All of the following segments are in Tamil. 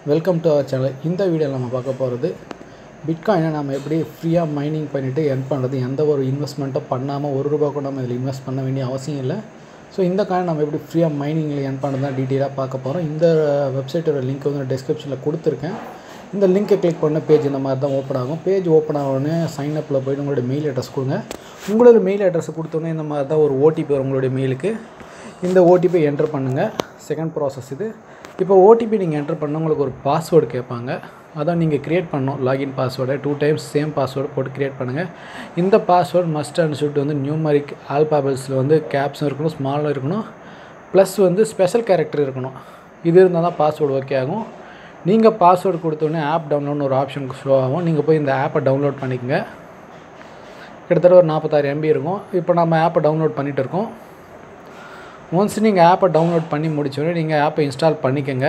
வெல்கம் டு அவர் சேனல் இந்த வீடியோவில் நம்ம பார்க்க போகிறது பிட்காயினை நம்ம எப்படி ஃப்ரீயாக மைனிங் பண்ணிவிட்டு எர்ன் பண்ணுறது எந்த ஒரு இன்வெஸ்ட்மெண்ட்டும் பண்ணாமல் ஒரு ரூபா கூட நம்ம இதில் இன்வெஸ்ட் பண்ண வேண்டிய அவசியம் இல்லை ஸோ இந்த காயின் நம்ம எப்படி ஃப்ரீயாக மைனிங்கில் எர்ன் பண்ணுறது தான் டீட்டெயிலாக பார்க்க போகிறோம் இந்த வெப்சைட்டோட லிங்க் வந்து டிஸ்கிரிப்ஷனில் கொடுத்துருக்கேன் இந்த லிங்க்கை கிளிக் பண்ண பேஜ் இந்த மாதிரி தான் ஓப்பன் ஆகும் பேஜ் ஓப்பன் ஆகவுடனே சைன் அப்பில் போய்ட்டு உங்களுடைய மெயில் அட்ரஸ் கொடுங்க உங்களோட மெயில் அட்ரஸ் கொடுத்தோன்னே இந்த மாதிரி தான் ஒரு ஓடிபி வரும் உங்களுடைய மெயிலுக்கு இந்த ஓடிபி என்டர் பண்ணுங்கள் செகண்ட் ப்ராசஸ் இது இப்போ ஓடிபி நீங்கள் என்டர் பண்ண உங்களுக்கு ஒரு பாஸ்வேர்டு கேட்பாங்க அதான் நீங்கள் க்ரியேட் பண்ணணும் லாகின் பாஸ்வேர்டை டூ டைம்ஸ் சேம் பாஸ்வேர்டு போட்டு க்ரியேட் பண்ணுங்கள் இந்த பாஸ்வேர்டு மஸ்ட் அண்ட் ஷுட் வந்து நியூமரிக் ஆல்பாபல்ஸில் வந்து கேப்ஸும் இருக்கணும் ஸ்மாலும் இருக்கணும் ப்ளஸ் வந்து ஸ்பெஷல் கேரக்டர் இருக்கணும் இது இருந்தால் தான் பாஸ்வேர்டு ஓகே ஆகும் நீங்கள் பாஸ்வேர்டு கொடுத்தோடனே ஆப் டவுன்லோட்னு ஒரு ஆப்ஷன் ஷோ ஆகும் நீங்கள் போய் இந்த ஆப்பை டவுன்லோட் பண்ணிக்கங்க கிட்டத்தட்ட ஒரு நாற்பத்தாறு எம்பி இருக்கும் இப்போ நம்ம ஆப்பை டவுன்லோட் பண்ணிகிட்டு இருக்கோம் ஒன்ஸ் நீங்கள் ஆப்பை டவுன்லோட் பண்ணி முடிச்சோடனே நீங்கள் ஆப்பை இன்ஸ்டால் பண்ணிக்கோங்க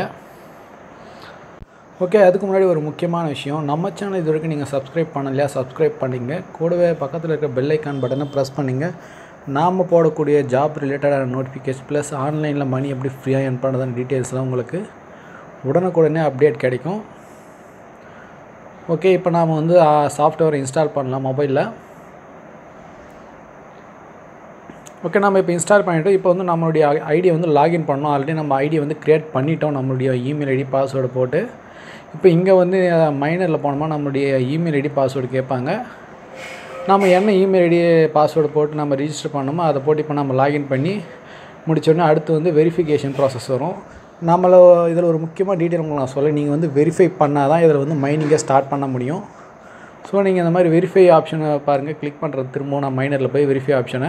ஓகே அதுக்கு முன்னாடி ஒரு முக்கியமான விஷயம் நம்ம சேனல் இது வரைக்கும் நீங்கள் சப்ஸ்கிரைப் பண்ணலையா சப்ஸ்கிரைப் பண்ணிங்க கூடவே பக்கத்தில் இருக்க பெல் ஐக்கான் பட்டனை ப்ரெஸ் பண்ணிங்க நாம் போடக்கூடிய ஜாப் ரிலேட்டடான நோட்டிஃபிகேஷன் ப்ளஸ் ஆன்லைனில் மணி எப்படி ஃப்ரீயாக என் பண்ணுறதுன்னு டீட்டெயில்ஸ்லாம் உங்களுக்கு உடனுக்குடனே அப்டேட் கிடைக்கும் ஓகே இப்போ நாம் வந்து சாஃப்ட்வேர் இன்ஸ்டால் பண்ணலாம் மொபைலில் ஓகே நம்ம இப்போ இன்ஸ்டால் பண்ணிவிட்டு இப்போ வந்து நம்மளுடைய ஐடியை வந்து லாகின் பண்ணோம் ஆல்ரெடி நம்ம ஐடியை வந்து க்ரியேட் பண்ணிட்டோம் நம்மளுடைய இமெயில் ஐடி பாஸ்வேர்டு போட்டு இப்போ இங்கே வந்து மைனரில் போனோமா நம்மளுடைய இமெயில் ஐடி பாஸ்வேர்டு கேட்பாங்க நம்ம என்ன இமெயில் ஐடி பாஸ்வேர்டு போட்டு நம்ம ரிஜிஸ்டர் பண்ணோமோ அதை போட்டு இப்போ நம்ம லாகின் பண்ணி முடிச்சோடனே அடுத்து வந்து வெரிஃபிகேஷன் ப்ராசஸ் வரும் நம்மள இதில் ஒரு முக்கியமாக டீட்டெயில் உங்களுக்கு நான் சொல்ல நீங்கள் வந்து வெரிஃபை பண்ணால் தான் இதில் வந்து மைனிங்கை ஸ்டார்ட் பண்ண முடியும் ஸோ நீங்கள் இந்த மாதிரி வெரிஃபை ஆப்ஷனை பாருங்கள் கிளிக் பண்ணுறது திரும்பவும் நான் மைனரில் போய் வெரிஃபை ஆப்ஷனை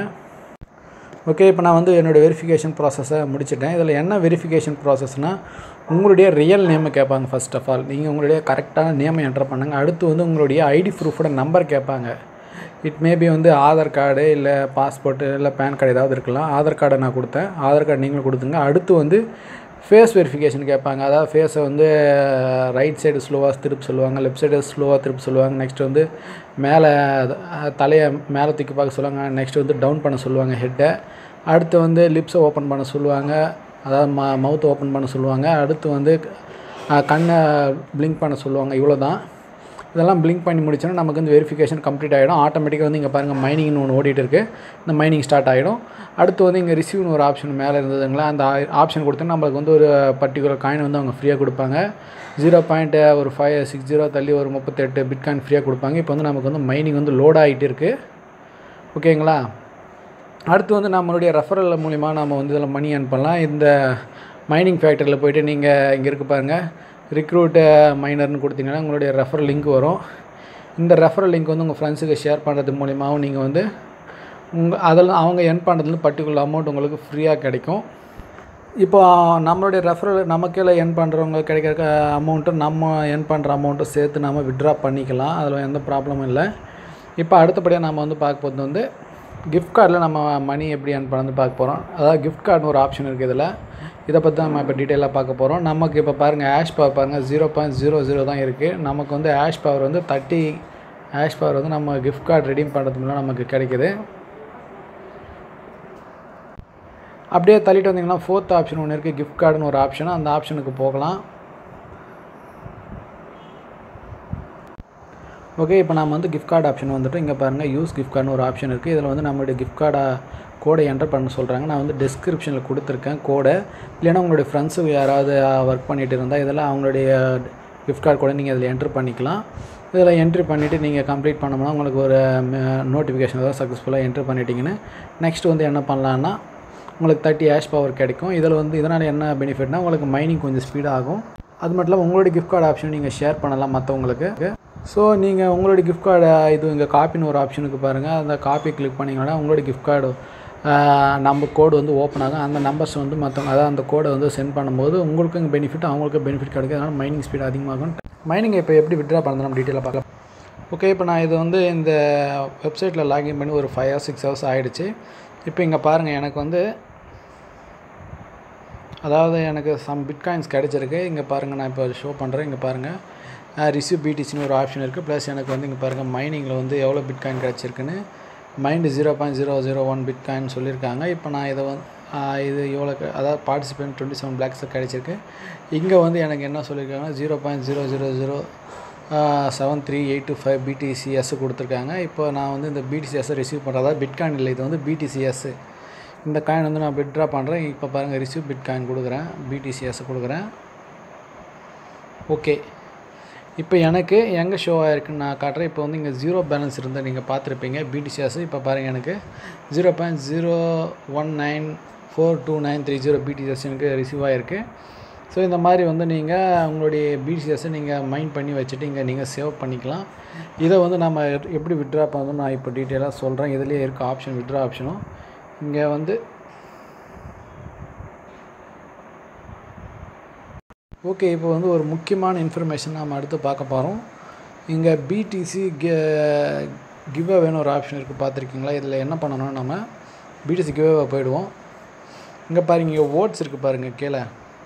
ஓகே இப்போ நான் வந்து என்னோடய வெரிஃபிகேஷன் ப்ராசஸை முடிச்சிட்டேன் இதில் என்ன வெரிஃபிகேஷன் ப்ராசஸ்னால் உங்களுடைய ரியல் நேமை கேட்பாங்க ஃபர்ஸ்ட் ஆஃப் ஆல் நீங்கள் உங்களுடைய கரெக்டான நேமை என்டர் பண்ணுங்கள் அடுத்து வந்து உங்களுடைய ஐடி ப்ரூஃபோட நம்பர் கேட்பாங்க இட் மேபி வந்து ஆதார் கார்டு இல்லை பாஸ்போர்ட்டு இல்லை பேன் கார்டு ஏதாவது இருக்கலாம் ஆதார் கார்டை நான் கொடுத்தேன் ஆதார் கார்டு நீங்களும் கொடுத்துங்க அடுத்து வந்து ஃபேஸ் வெரிஃபிகேஷன் கேட்பாங்க அதாவது ஃபேஸை வந்து ரைட் சைடு ஸ்லோவாக திருப்பி சொல்லுவாங்க லெஃப்ட் சைடு ஸ்லோவாக திருப்பி சொல்லுவாங்க நெக்ஸ்ட் வந்து மேலே தலையை மேலே தூக்கி பார்க்க சொல்லுவாங்க நெக்ஸ்ட் வந்து டவுன் பண்ண சொல்லுவாங்க ஹெட்டை அடுத்து வந்து லிப்ஸை ஓப்பன் பண்ண சொல்லுவாங்க அதாவது ம மவுத்தை ஓப்பன் பண்ண சொல்லுவாங்க அடுத்து வந்து கண்ணை பிளிங்க் பண்ண சொல்லுவாங்க இவ்வளோ தான் இதெல்லாம் பிளிங்க் பண்ணி முடிச்சோன்னா நமக்கு வந்து வெரிஃபிகேஷன் கம்ப்ளீட் ஆகிடும் ஆட்டோமேட்டிக்காக வந்து இங்கே பாருங்கள் மைனிங்னு ஒன்று ஓடிட்டு இருக்குது இந்த மைனிங் ஸ்டார்ட் ஆகிடும் அடுத்து வந்து இங்கே ரிசீவ்னு ஒரு ஆப்ஷன் மேலே இருந்ததுங்களா அந்த ஆப்ஷன் கொடுத்தா நம்மளுக்கு வந்து ஒரு பர்டிகுலர் காயின் வந்து அவங்க ஃப்ரீயாக கொடுப்பாங்க ஜீரோ பாயிண்ட் ஒரு ஃபைவ் சிக்ஸ் ஜீரோ தள்ளி ஒரு முப்பத்தெட்டு பிட் காயின் ஃப்ரீயாக கொடுப்பாங்க இப்போ வந்து நமக்கு வந்து மைனிங் வந்து லோட் ஆகிட்டு இருக்குது ஓகேங்களா அடுத்து வந்து நம்மளுடைய ரெஃபரல் மூலிமா நம்ம வந்து இதில் மணி ஏர்ன் பண்ணலாம் இந்த மைனிங் ஃபேக்டரியில் போய்ட்டு நீங்கள் இங்கே இருக்கு பாருங்கள் ரிக்ரூட் மைனர்னு கொடுத்தீங்கன்னா உங்களுடைய ரெஃபரல் லிங்க் வரும் இந்த ரெஃபரல் லிங்க் வந்து உங்கள் ஃப்ரெண்ட்ஸுக்கு ஷேர் பண்ணுறது மூலிமாவும் நீங்கள் வந்து உங்கள் அதெல்லாம் அவங்க எர்ன் பண்ணுறதுல பர்டிகுலர் அமௌண்ட் உங்களுக்கு ஃப்ரீயாக கிடைக்கும் இப்போ நம்மளுடைய ரெஃபரல் நமக்கே எர்ன் பண்ணுறவங்க கிடைக்கிற அமௌண்ட்டும் நம்ம எர்ன் பண்ணுற அமௌண்ட்டும் சேர்த்து நம்ம விட்ரா பண்ணிக்கலாம் அதில் எந்த ப்ராப்ளமும் இல்லை இப்போ அடுத்தபடியாக நம்ம வந்து பார்க்க போகிறது வந்து கிஃப்ட் கார்டில் நம்ம மணி எப்படி ஏர்ன் பண்ணது பார்க்க போகிறோம் அதாவது கிஃப்ட் கார்டுன்னு ஒரு ஆப்ஷன் இருக்குது இதில் இதை பற்றி நம்ம இப்போ டீட்டெயிலாக பார்க்க போகிறோம் நமக்கு இப்போ பாருங்கள் ஆஷ் பவர் பாருங்கள் ஜீரோ பாயிண்ட் ஜீரோ ஜீரோ தான் இருக்குது நமக்கு வந்து ஆஷ் பவர் வந்து தேர்ட்டி ஆஷ் பவர் வந்து நம்ம கிஃப்ட் கார்டு ரெடீம் பண்ணுறது மூலம் நமக்கு கிடைக்குது அப்படியே தள்ளிட்டு வந்தீங்கன்னா ஃபோர்த் ஆப்ஷன் ஒன்று இருக்குது கிஃப்ட் கார்டுன்னு ஒரு ஆப்ஷன் அந்த ஆப்ஷனுக்கு போகலாம் ஓகே இப்போ நம்ம வந்து கிஃப்ட் கார்டு ஆப்ஷன் வந்துட்டு இங்கே பாருங்கள் யூஸ் கிஃப்ட் கார்டுன்னு ஒரு ஆப்ஷன் இருக்குது இதில் வந்து நம்மளுடைய கிஃப்ட் கார்டை கோடை என்டர் பண்ண சொல்கிறாங்க நான் வந்து டிஸ்கிரிப்ஷனில் கொடுத்துருக்கேன் கோடை இல்லைன்னா உங்களுடைய ஃப்ரெண்ட்ஸு யாராவது ஒர்க் பண்ணிகிட்டு இருந்தால் இதெல்லாம் அவங்களுடைய கிஃப்ட் கார்டு கூட நீங்கள் இதில் என்ட்ரு பண்ணிக்கலாம் இதில் என்ட்ரி பண்ணிவிட்டு நீங்கள் கம்ப்ளீட் பண்ணோம்னா உங்களுக்கு ஒரு நோட்டிஃபிகேஷன் ஏதாவது சக்ஸஸ்ஃபுல்லாக என்ட்ரு பண்ணிட்டீங்கன்னு நெக்ஸ்ட் வந்து என்ன பண்ணலான்னா உங்களுக்கு தேர்ட்டி ஆஷ் பவர் கிடைக்கும் இதில் வந்து இதனால் என்ன பெனிஃபிட்னா உங்களுக்கு மைனிங் கொஞ்சம் ஸ்பீடாகும் அது மட்டும் இல்லாமல் உங்களுடைய கிஃப்ட் கார்டு ஆப்ஷன் நீங்கள் ஷேர் பண்ணலாம் மற்றவங்களுக்கு ஸோ நீங்கள் உங்களுடைய கிஃப்ட் கார்டு இது இங்கே காப்பின்னு ஒரு ஆப்ஷனுக்கு பாருங்கள் அந்த காப்பி கிளிக் பண்ணிங்கன்னா உங்களுடைய கிஃப்ட் கார்டு நம்ம கோடு வந்து ஓப்பன் ஆகும் அந்த நம்பர்ஸ் வந்து மற்றவங்க அதாவது அந்த கோடை வந்து சென்ட் பண்ணும்போது உங்களுக்கும் பெனிஃபிட் அவங்களுக்கும் பெனிஃபிட் கிடைக்கும் அதனால் மைனிங் ஸ்பீட் அதிகமாகும் மைனிங் இப்போ எப்படி விட்ரா பண்ணுறது நம்ம டீட்டெயிலாக பார்க்கலாம் ஓகே இப்போ நான் இது வந்து இந்த வெப்சைட்டில் லாகின் பண்ணி ஒரு ஃபைவ் ஹவர்ஸ் சிக்ஸ் ஹவர்ஸ் ஆகிடுச்சு இப்போ இங்கே பாருங்கள் எனக்கு வந்து அதாவது எனக்கு சம் பிட்காயின்ஸ் கிடச்சிருக்கு இங்கே பாருங்கள் நான் இப்போ ஷோ பண்ணுறேன் இங்கே பாருங்கள் ரிசீவ் பிடிசின்னு ஒரு ஆப்ஷன் இருக்குது ப்ளஸ் எனக்கு வந்து இங்கே பாருங்கள் மைனிங்கில் வந்து எவ்வளோ பிட்காயின் கிடச்சிருக்குன்னு mined zero point zero zero one bitcoin சொல்லியிருக்காங்க இப்போ நான் இதை வந்து இது இவ்வளோ அதாவது பார்ட்டிசிபென்ட் டுவெண்ட்டி செவன் பிளாக்ஸ் கிடச்சிருக்கு இங்கே வந்து எனக்கு என்ன சொல்லியிருக்காங்கன்னா zero point zero zero zero seven three eight two five BTCs கொடுத்துருக்காங்க இப்போ நான் வந்து இந்த பிடிசிஎஸ்ஸை ரிசீவ் பண்ணுறேன் அதாவது பிட்காயின் இல்லை இது வந்து பிடிசிஎஸ் இந்த காயின் வந்து நான் விட்ரா பண்ணுறேன் இப்போ பாருங்கள் ரிசீவ் பிட் காயின் கொடுக்குறேன் பிடிசிஎஸ் கொடுக்குறேன் ஓகே இப்போ எனக்கு எங்கே ஷோ ஆகிருக்குன்னு நான் காட்டுறேன் இப்போ வந்து இங்கே ஜீரோ பேலன்ஸ் இருந்தால் நீங்கள் பார்த்துருப்பீங்க பிடிசிஎஸ் இப்போ பாருங்கள் எனக்கு zero point zero one nine four two nine three zero BTCs எனக்கு ரிசீவ் ஆகிருக்கு ஸோ இந்த மாதிரி வந்து நீங்கள் உங்களுடைய பிடிசிஎஸ்ஸை நீங்கள் மைண்ட் பண்ணி வச்சுட்டு இங்கே நீங்கள் சேவ் பண்ணிக்கலாம் இதை வந்து நம்ம எப்படி விட்ரா பண்ணணும் நான் இப்போ டீட்டெயிலாக சொல்கிறேன் இதுலேயே இருக்க ஆப்ஷன் விட்ரா ஆப்ஷனும் இங்கே வந்து ஓகே இப்போ வந்து ஒரு முக்கியமான இன்ஃபர்மேஷன் நாம் அடுத்து பார்க்க போகிறோம் இங்கே பிடிசி கிவ் அவேன்னு ஒரு ஆப்ஷன் இருக்குது பார்த்துருக்கீங்களா இதில் என்ன பண்ணணும்னா நம்ம பிடிசி கிவ் போயிடுவோம் இங்கே பாருங்க இங்கே ஓட்ஸ் இருக்குது பாருங்கள் கீழே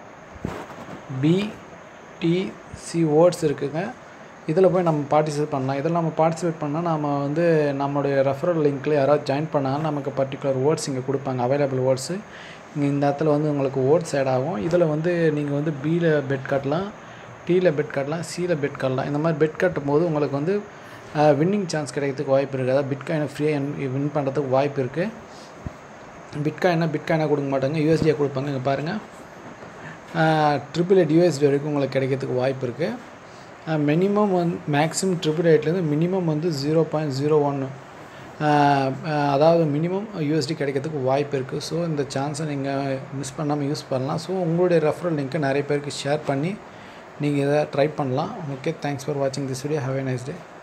பிடிசி ஓட்ஸ் இருக்குங்க இதில் போய் நம்ம பார்ட்டிசிபேட் பண்ணலாம் இதில் நம்ம பார்ட்டிசிபேட் பண்ணால் நம்ம வந்து நம்மளுடைய ரெஃபரல் லிங்க்கில் யாராவது ஜாயின் பண்ணாலும் நமக்கு பர்டிகுலர் ஓட்ஸ் இங்கே கொடுப்பாங்க அவைலபிள் ஓட்ஸு இங்கே இந்த இடத்துல வந்து உங்களுக்கு ஓட்ஸ் ஆட் ஆகும் இதில் வந்து நீங்கள் வந்து பியில் பெட் கட்டலாம் டீயில் பெட் கட்டலாம் சியில் பெட் கட்டலாம் இந்த மாதிரி பெட் கட்டும் போது உங்களுக்கு வந்து வின்னிங் சான்ஸ் கிடைக்கிறதுக்கு வாய்ப்பு இருக்குது அதாவது பிட்காயினை ஃப்ரீயாக வின் பண்ணுறதுக்கு வாய்ப்பு இருக்குது பிட்காயினா பிட்காயினாக கொடுக்க மாட்டாங்க யூஎஸ்டியாக கொடுப்பாங்க இங்கே பாருங்கள் ட்ரிபிள் எயிட் யூஎஸ்டி வரைக்கும் உங்களுக்கு கிடைக்கிறதுக்கு வாய்ப்பு இருக்குது மினிமம் வந்து மேக்ஸிமம் ட்ரிபிள் எயிட்லேருந்து மினிமம் வந்து ஜீரோ பாயிண்ட் ஜீரோ ஒன்று அதாவது மினிமம் யூஎஸ்டி கிடைக்கிறதுக்கு வாய்ப்பு இருக்குது ஸோ இந்த சான்ஸை நீங்கள் மிஸ் பண்ணாமல் யூஸ் பண்ணலாம் ஸோ உங்களுடைய ரெஃபரல் லிங்க்கை நிறைய பேருக்கு ஷேர் பண்ணி நீங்கள் இதை ட்ரை பண்ணலாம் ஓகே தேங்க்ஸ் ஃபார் வாட்சிங் this video have a nice day